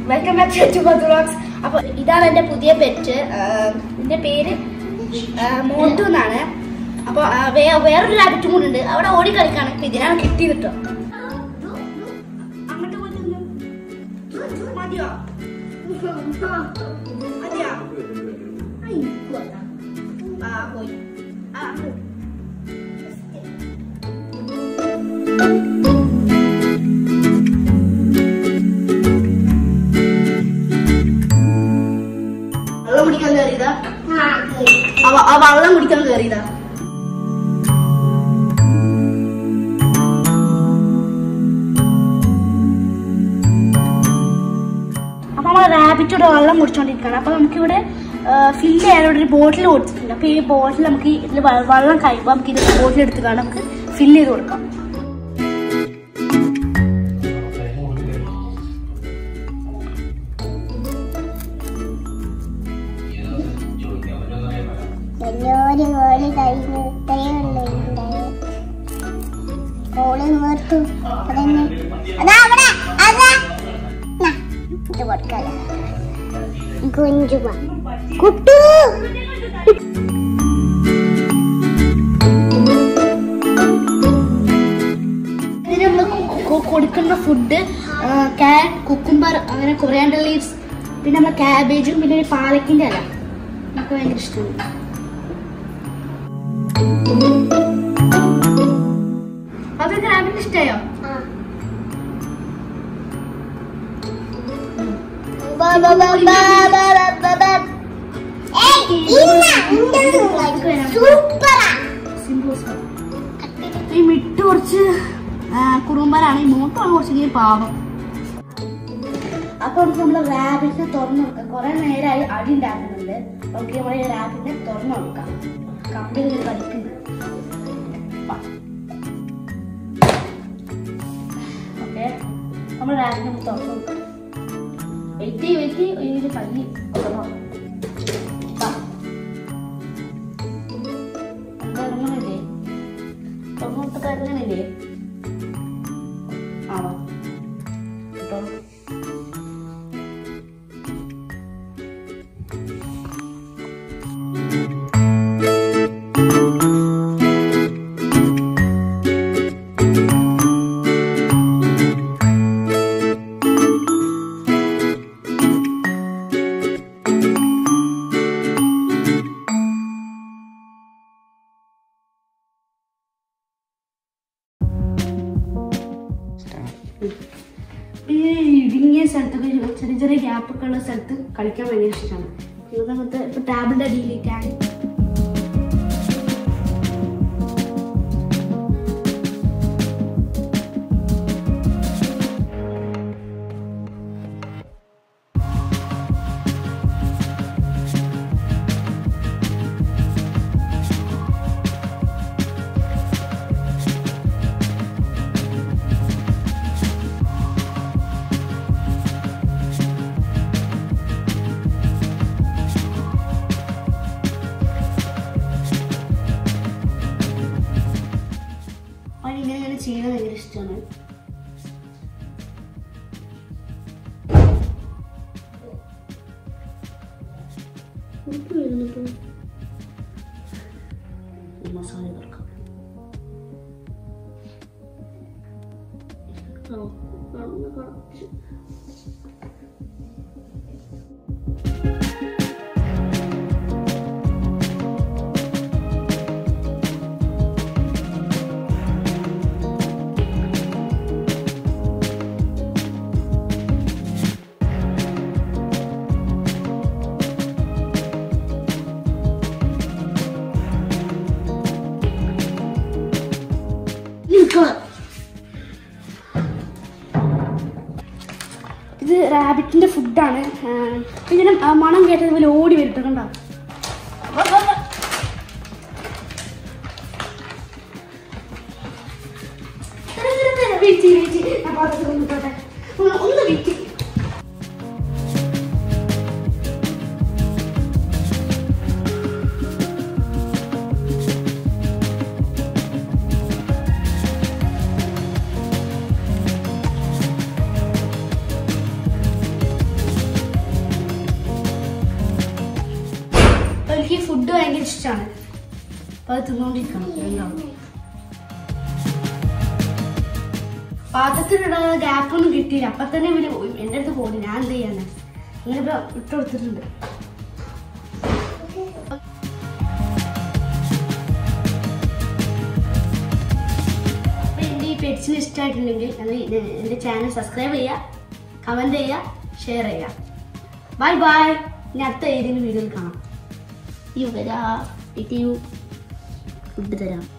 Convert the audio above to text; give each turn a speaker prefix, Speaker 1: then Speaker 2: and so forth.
Speaker 1: Welcome back to blogs അപ്പോൾ ഇതാണ് എൻ്റെ പുതിയ പെറ്റ് ഇതിൻ്റെ പേര് ആ, മോട്ടു എന്നാണ് അപ്പോൾ വേറൊരു റാബിറ്റും കൂടെ ഉണ്ട് അവിടെ ഓടി കളിക്കാണ് അപ്പോൾ ഇതിനാണ് കിട്ടിയത് കേട്ടോ അങ്ങോട്ട് പോയിട്ട് നിന്ന്. മതിയോ മതിയോ ആ, എനിക്ക് വന്നാ. ആ പോയി ആ പോയി. വെള്ളം കുടിക്കാൻ കയറിയതാ അവ ആ വെള്ളം കുടിക്കാൻ കയറിയതാ അപ്പൊ നമ്മൾ റാബിറ്റോടെ വെള്ളം കുടിച്ചോണ്ടിരിക്കുകയാണ് അപ്പൊ നമുക്കിവിടെ ഫില്ല് ചെയ്യാനുള്ള ഒരു ബോട്ടിൽ കൊടുത്തിട്ടുണ്ട് അപ്പൊ ഈ ബോട്ടിൽ നമുക്ക് ഈ ഇതിൽ വെ- വെള്ളം കഴിയുമ്പോൾ നമുക്ക് ഇത് ബോട്ടിൽ എടുത്ത് കാണാം നമുക്ക് ഫില്ല് ചെയ്ത് കൊടുക്കാം
Speaker 2: എല്ലാവരും ഓടി കഴിഞ്ഞു ഓള് നിർത്തു അതന്നെ അതാ അവിടെ അതാ നാ, ഇത് കൊടുക്കല കുഞ്ചുമ കുട്ടു
Speaker 1: ഇതിന് നമ്മൾ കൊടുക്കുന്ന ഫുഡ് കാരറ്റ് കുക്കുംബർ അങ്ങനെ കൊറിയാണ്ടർ ലീവ്സ് പിന്നെ നമ്മൾ ക്യാബേജും പിന്നെ ഒരു പാലക്കിന്റെ അല്ല നമുക്ക് ഭയങ്കര ഇഷ്ടമാണ് അതൊക്കെ റാബിന് ഇഷ്ടമായോ
Speaker 2: സൂപ്പറാ
Speaker 1: സിംബോസ് ഈ മിട്ട് കുറച്ച് ആ, കുറുമ്പനാണ് ഈ മൂട്ടാണ് കുറച്ച് പാവം അപ്പൊ നമുക്ക് നമ്മുടെ റാബിറ്റിനെ തുറന്നു നോക്കാം കുറെ നേരമായി അടി ഉണ്ടാക്കുന്നുണ്ട് അപ്പൊ നമുക്ക് നമ്മുടെ ഈ റാബിറ്റിനെ തുറന്നു നോക്കാം കമ്പിൽ കളിക്കുന്നു ഓക്കെ നമ്മുടെ റാബിറ്റിനെ നമുക്ക് തുറന്നു നോക്കാം വെയിറ്റ് വെയിറ്റ് ഇതിന്റെ കല്ല് തുറന്നു നോക്കാം. വാ. എന്താ ഇറങ്ങണില്ലേ തുറന്നു ഇറങ്ങണില്ലേ ആണോ കേട്ടോ ഈ ഇടുങ്ങിയ സ്ഥലത്തൊക്കെ ചെറിയ ചെറിയ ഗ്യാപ്പൊക്കെ ഉള്ള സ്ഥലത്ത് കളിക്കാൻ ഭയങ്കര ഇഷ്ടമാണ് നിങ്ങൾക്ക് അങ്ങനത്തെ ഇപ്പൊ ടാബിന്റെ അടിയിൽ ടാങ്ക് അവൻ ഇങ്ങനെ ഇങ്ങനെ ചെയ്യുന്നത് ഭയങ്കര ഇഷ്ടമാണ് ഉപ്പ് വീഴുന്നിപ്പോ. ഈ മസാല തുറക്കാം ആ, കാണുന്നു, കാണുന്നു. നിൽക്കുക ഇത് റാബിറ്റിന്റെ ഫുഡാണ് ഇതിന് ആ മണം കേട്ടത് പോലെ ഓടി വരും കണ്ടോ വെയിറ്റ് വെയിറ്റ് ഞാൻ പാത്രത്തിൽ കൊണ്ടിട്ടോട്ടെ ഒന്ന് ഒന്ന് വെയിറ്റ് ഫുഡ് ഭയങ്കര ഇഷ്ടമാണ് അപ്പൊ അത് തിന്നുകൊണ്ടിരിക്കണം രണ്ടാളും പാത്രത്തിലുള്ള ഗ്യാപ്പ് ഒന്നും കിട്ടിയില്ല അപ്പൊ തന്നെ ഇവര് എന്റെ അടുത്ത് പോയി ഞാൻ എന്ത് ചെയ്യാന് ഇങ്ങനെ ഇപ്പൊ ഇട്ട് കൊടുത്തിട്ടുണ്ട് അപ്പൊ എന്റെ ഈ പെറ്റ്സിന് ഇഷ്ടമായിട്ടുണ്ടെങ്കിൽ അത് ഇത് എന്റെ ചാനൽ സബ്സ്ക്രൈബ് ചെയ്യുക കമന്റ് ചെയ്യുക ഷെയർ ചെയ്യുക ബൈ ബൈ ഇനി അടുത്ത ഏതെങ്കിലും വീഡിയോയിൽ കാണാം യു വരാ ഫുഡ് തരാം